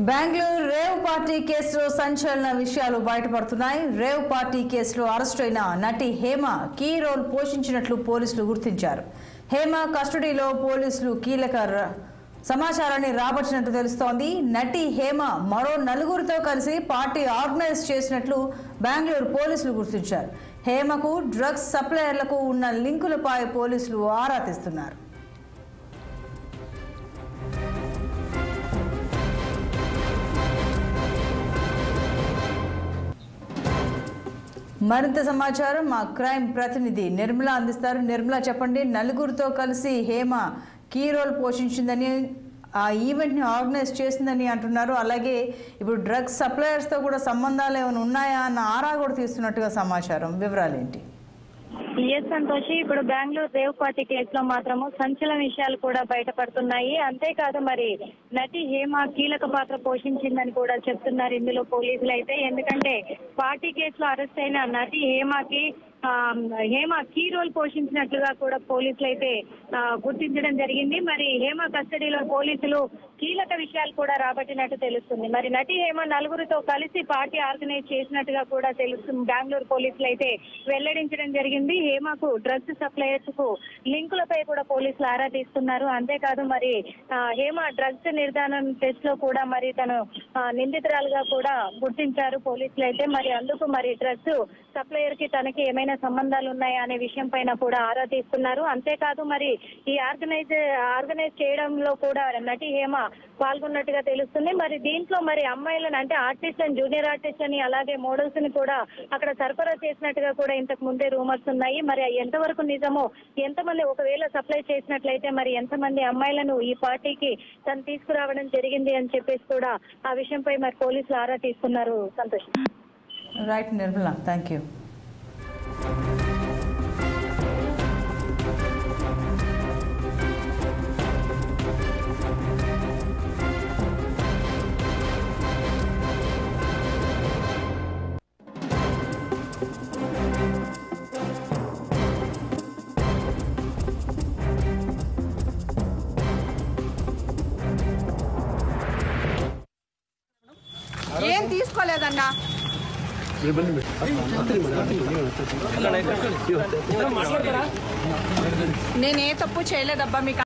Bengaluru rave party కేసులో సంచలన విషయాలు బయటపడుతున్నాయి రేవ్ పార్టీ కేసులో అరెస్టైన నటి హేమ కీ రోల్ పోషించినట్లు పోలీసులు గుర్తించారు హేమ కస్టడీలో పోలీసులు కీలక ర- సమాచారాన్ని రాబట్టినట్టు తెలుస్తోంది నటి హేమ మరో నలుగురితో కలిసి పార్టీ ఆర్గనైజ్ చేసినట్లు బెంగళూరు పోలీసులు గుర్తించారు హేమకు డ్రగ్స్ సప్లయర్లకు ఉన్న లింకులపై పోలీసులు ఆరా తీస్తున్నారు మరింత సమాచారం మా క్రైమ్ ప్రతినిధి నిర్మల అందిస్తారు నిర్మల చెప్పండి నలుగురితో కలిసి హేమ కీ రోల్ పోషించిందని ఆ ఈవెంట్ని ఆర్గనైజ్ చేసిందని అంటున్నారు అలాగే ఇప్పుడు డ్రగ్స్ సప్లయర్స్తో కూడా సంబంధాలు ఏమైనా ఉన్నాయా అన్న ఆరా కూడా తీస్తున్నట్టుగా సమాచారం వివరాలు ఏంటి ఎస్ సంతోషి ఇప్పుడు బెంగళూరు రేవ్ పార్టీ కేసులో మాత్రము సంచలన విషయాలు కూడా బయటపడుతున్నాయి అంతేకాదు మరి నటి హేమ కీలక పాత్ర పోషించిందని కూడా చెప్తున్నారు ఇందులో పోలీసులు అయితే ఎందుకంటే పార్టీ కేసులో అరెస్ట్ అయిన నటి హేమకి ఆ, హేమ కీ రోల్ పోషించినట్లుగా కూడా పోలీసులు అయితే ఆ, గుర్తించడం జరిగింది మరి హేమ కస్టడీలో పోలీసులు కీలక విషయాలు కూడా రాబట్టినట్టు తెలుస్తుంది మరి నటి హేమ నలుగురితో కలిసి పార్టీ ఆర్గనైజ్ చేసినట్టుగా కూడా తెలుస్తుంది బెంగళూరు పోలీసులు అయితే వెల్లడించడం జరిగింది హేమకు డ్రగ్స్ సప్లయర్స్ కు లింకులపై కూడా పోలీసులు ఆరా తీస్తున్నారు అంతేకాదు మరి ఆ, హేమ డ్రగ్స్ నిర్ధారణ టెస్ట్ లో కూడా మరి తను ఆ, నిందితురాలుగా కూడా గుర్తించారు పోలీసులు అయితే మరి అందుకు మరి డ్రగ్స్ సప్లయర్ కి తనకి ఏమైనా సంబంధాలు ఉన్నాయా అనే విషయం పైన కూడా ఆరా తీస్తున్నారు అంతేకాదు మరి ఈ ఆర్గనైజ్ ఆర్గనైజ్ చేయడంలో కూడా నటి హేమ పాల్గొన్నట్టుగా తెలుస్తుంది మరి దీంట్లో మరి అమ్మాయిలను అంటే ఆర్టిస్ట్ అండ్ జూనియర్ ఆర్టిస్ట్ అని అలాగే మోడల్స్ ని కూడా అక్కడ సరఫరా చేసినట్టుగా కూడా ఇంతకు ముందే రూమర్స్ ఉన్నాయి మరి అవి ఎంతవరకు నిజమో ఎంతమంది ఒకవేళ సప్లై చేసినట్లయితే మరి ఎంతమంది అమ్మాయిలను ఈ పార్టీకి తను తీసుకురావడం జరిగింది అని చెప్పేసి కూడా ఆ విషయంపై మరి పోలీసులు ఆరా తీసుకున్నారు Santosh right Nirmala thank you ఏం తీసుకోలేదన్నా నేను ఏ తప్పు చేయలేదబ్బా మీకు